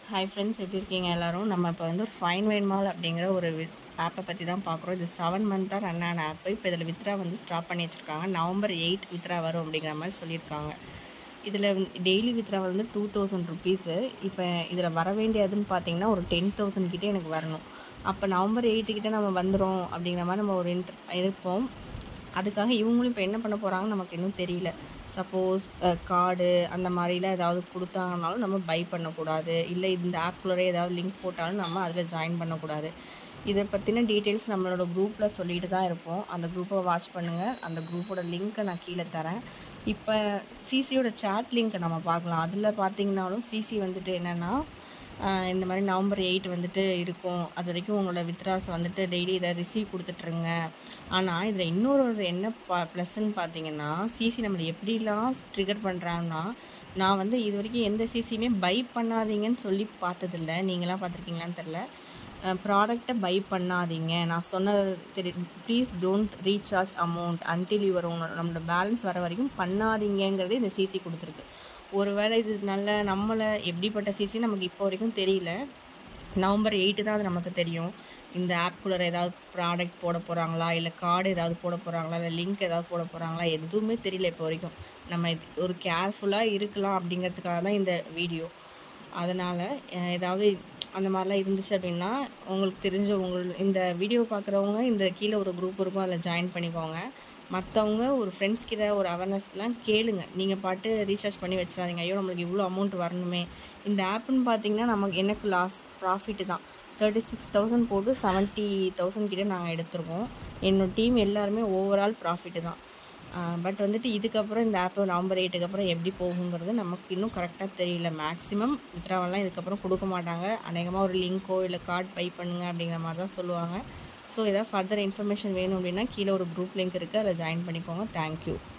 hi friends எப்படி இருக்கீங்க எல்லாரும் நம்ம இப்போ வந்து ஒரு ஃபைன் வைன் மால் அப்படிங்கிற ஒரு ஆப்பை பற்றி தான் பார்க்குறோம் இது செவன் மந்த்தாக ரன் ஆன ஆப்பு இப்போ இதில் வித்ரா வந்து ஸ்டாப் பண்ணி வச்சுருக்காங்க நவம்பர் எயிட் வித்ரா வரும் அப்படிங்கிற மாதிரி சொல்லியிருக்காங்க இதில் டெய்லி வித்ரா வந்து டூ தௌசண்ட் ருபீஸு இப்போ இதில் வர வேண்டியதுன்னு பார்த்தீங்கன்னா ஒரு டென் தௌசண்ட் கிட்டே எனக்கு வரணும் அப்போ நவம்பர் எயிட்டு கிட்டே நம்ம வந்துடும் அப்படிங்கிற மாதிரி நம்ம ஒரு இன்ட்ர இருப்போம் அதுக்காக இவங்களும் இப்போ என்ன பண்ண போகிறாங்கன்னு நமக்கு இன்னும் தெரியல சப்போஸ் கார்டு அந்த மாதிரிலாம் ஏதாவது கொடுத்தாங்கனாலும் நம்ம பை பண்ணக்கூடாது இல்லை இந்த ஆப்குள்ளே ஏதாவது லிங்க் போட்டாலும் நம்ம அதில் ஜாயின் பண்ணக்கூடாது இதை பற்றின டீட்டெயில்ஸ் நம்மளோட குரூப்பில் சொல்லிட்டு தான் இருப்போம் அந்த குரூப்பை வாட்ச் பண்ணுங்கள் அந்த குரூப்போட லிங்க்கை நான் கீழே தரேன் இப்போ சிசியோட சேட் லிங்க்கை நம்ம பார்க்கலாம் அதில் பார்த்தீங்கனாலும் சிசி வந்துட்டு என்னென்னா இந்த மாதிரி நவம்பர் எயிட் வந்துட்டு இருக்கும் அது வரைக்கும் உங்களோட வித்ராஸ் வந்துட்டு டெய்லி இதை ரிசீவ் கொடுத்துட்ருங்க ஆனால் இதில் இன்னொரு ஒரு என்ன பா ப்ளஸ்ன்னு பார்த்தீங்கன்னா சிசி நம்மளை எப்படிலாம் ட்ரிகர் பண்ணுறாங்கன்னா நான் வந்து இது வரைக்கும் எந்த சிசியுமே பை பண்ணாதீங்கன்னு சொல்லி பார்த்ததில்ல நீங்களாம் பார்த்துருக்கீங்களான்னு தெரில ப்ராடக்டை பை பண்ணாதீங்க நான் சொன்னது தெரி please don't recharge amount until your உங்களோட நம்மளோட பேலன்ஸ் வர வரைக்கும் பண்ணாதீங்கிறது இந்த சிசி கொடுத்துருக்கு ஒருவேளை இது நல்ல நம்மளை எப்படிப்பட்ட சிசி நமக்கு இப்போ வரைக்கும் தெரியல நவம்பர் எயிட்டு தான் அது நமக்கு தெரியும் இந்த ஆப்குள்ளே ஏதாவது ப்ராடக்ட் போட போகிறாங்களா இல்லை கார்டு ஏதாவது போட போகிறாங்களா இல்லை லிங்க் ஏதாவது போட போகிறாங்களா எதுவுமே தெரியல இப்போ வரைக்கும் நம்ம ஒரு கேர்ஃபுல்லாக இருக்கலாம் அப்படிங்கிறதுக்காக தான் இந்த வீடியோ அதனால் ஏதாவது அந்த மாதிரிலாம் இருந்துச்சு அப்படின்னா உங்களுக்கு தெரிஞ்ச உங்கள் இந்த வீடியோ பார்க்குறவங்க இந்த கீழே ஒரு குரூப் இருக்கும் அதில் ஜாயின் பண்ணிக்கோங்க மற்றவங்க ஒரு ஃப்ரெண்ட்ஸ் கிட்ட ஒரு அவேர்னஸ்லாம் கேளுங்க நீங்கள் பாட்டு ரீசார்ஜ் பண்ணி வச்சிடாதீங்க ஐயோ நம்மளுக்கு இவ்வளோ அமௌண்ட் வரணுமே இந்த ஆப்புன்னு பார்த்தீங்கன்னா நமக்கு எனக்கு லாஸ் ப்ராஃபிட்டு தான் தேர்ட்டி சிக்ஸ் தௌசண்ட் போட்டு செவன்ட்டி தௌசண்ட் கிட்டே நாங்கள் எடுத்திருக்கோம் என்னோடய டீம் எல்லாருமே ஓவரால் ப்ராஃபிட்டு தான் பட் வந்துட்டு இதுக்கப்புறம் இந்த ஆப் நவம்பர் எயிட்டுக்கு அப்புறம் எப்படி போகுங்கிறது நமக்கு இன்னும் கரெக்டாக தெரியல மேக்ஸிமம் வித்ராவெல்லாம் இதுக்கப்புறம் கொடுக்க மாட்டாங்க அநேகமாக ஒரு லிங்க்கோ இல்லை கார்டு பை பண்ணுங்க அப்படிங்கிற மாதிரி தான் சொல்லுவாங்க ஸோ ஏதாவது ஃபர்தர் இன்ஃபர்மேஷன் வேணும் அப்படின்னா கீழே ஒரு குரூப் லிங்க் இருக்குது அதில் ஜாயின் பண்ணிக்கோங்க தேங்க்யூ